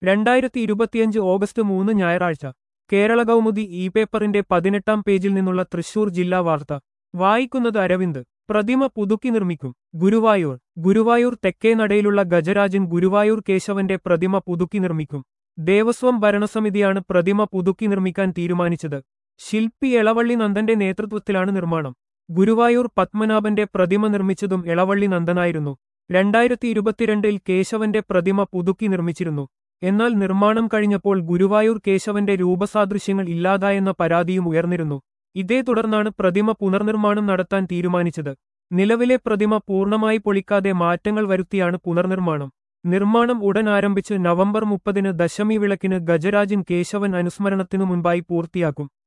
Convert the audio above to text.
രണ്ടായിരത്തി ഇരുപത്തിയഞ്ച് ഓഗസ്റ്റ് മൂന്ന് ഞായറാഴ്ച കേരള കൗമുദി ഇ പേപ്പറിന്റെ പതിനെട്ടാം പേജിൽ നിന്നുള്ള തൃശൂർ ജില്ലാ വാർത്ത വായിക്കുന്നത് അരവിന്ദ് പ്രതിമ പുതുക്കി നിർമ്മിക്കും ഗുരുവായൂർ ഗുരുവായൂർ തെക്കേ നടയിലുള്ള ഗജരാജൻ ഗുരുവായൂർ കേശവന്റെ പ്രതിമ പുതുക്കി നിർമ്മിക്കും ദേവസ്വം ഭരണസമിതിയാണ് പ്രതിമ പുതുക്കി നിർമ്മിക്കാൻ തീരുമാനിച്ചത് ശില്പി എളവള്ളി നന്ദന്റെ നേതൃത്വത്തിലാണ് നിർമ്മാണം ഗുരുവായൂർ പത്മനാഭന്റെ പ്രതിമ നിർമ്മിച്ചതും എളവള്ളി നന്ദനായിരുന്നു രണ്ടായിരത്തി ഇരുപത്തിരണ്ടിൽ കേശവന്റെ പ്രതിമ പുതുക്കി നിർമ്മിച്ചിരുന്നു എന്നാൽ നിർമ്മാണം കഴിഞ്ഞപ്പോൾ ഗുരുവായൂർ കേശവന്റെ രൂപസാദൃശ്യങ്ങൾ ഇല്ലാതായെന്ന പരാതിയും ഉയർന്നിരുന്നു ഇതേ തുടർന്നാണ് പ്രതിമ പുനർനിർമ്മാണം നടത്താൻ തീരുമാനിച്ചത് നിലവിലെ പ്രതിമ പൂർണ്ണമായി പൊളിക്കാതെ മാറ്റങ്ങൾ വരുത്തിയാണ് പുനർനിർമ്മാണം നിർമ്മാണം ഉടൻ ആരംഭിച്ച് നവംബർ മുപ്പതിന് ദശമി വിളക്കിന് ഗജരാജൻ കേശവൻ അനുസ്മരണത്തിനു മുൻപായി പൂർത്തിയാക്കും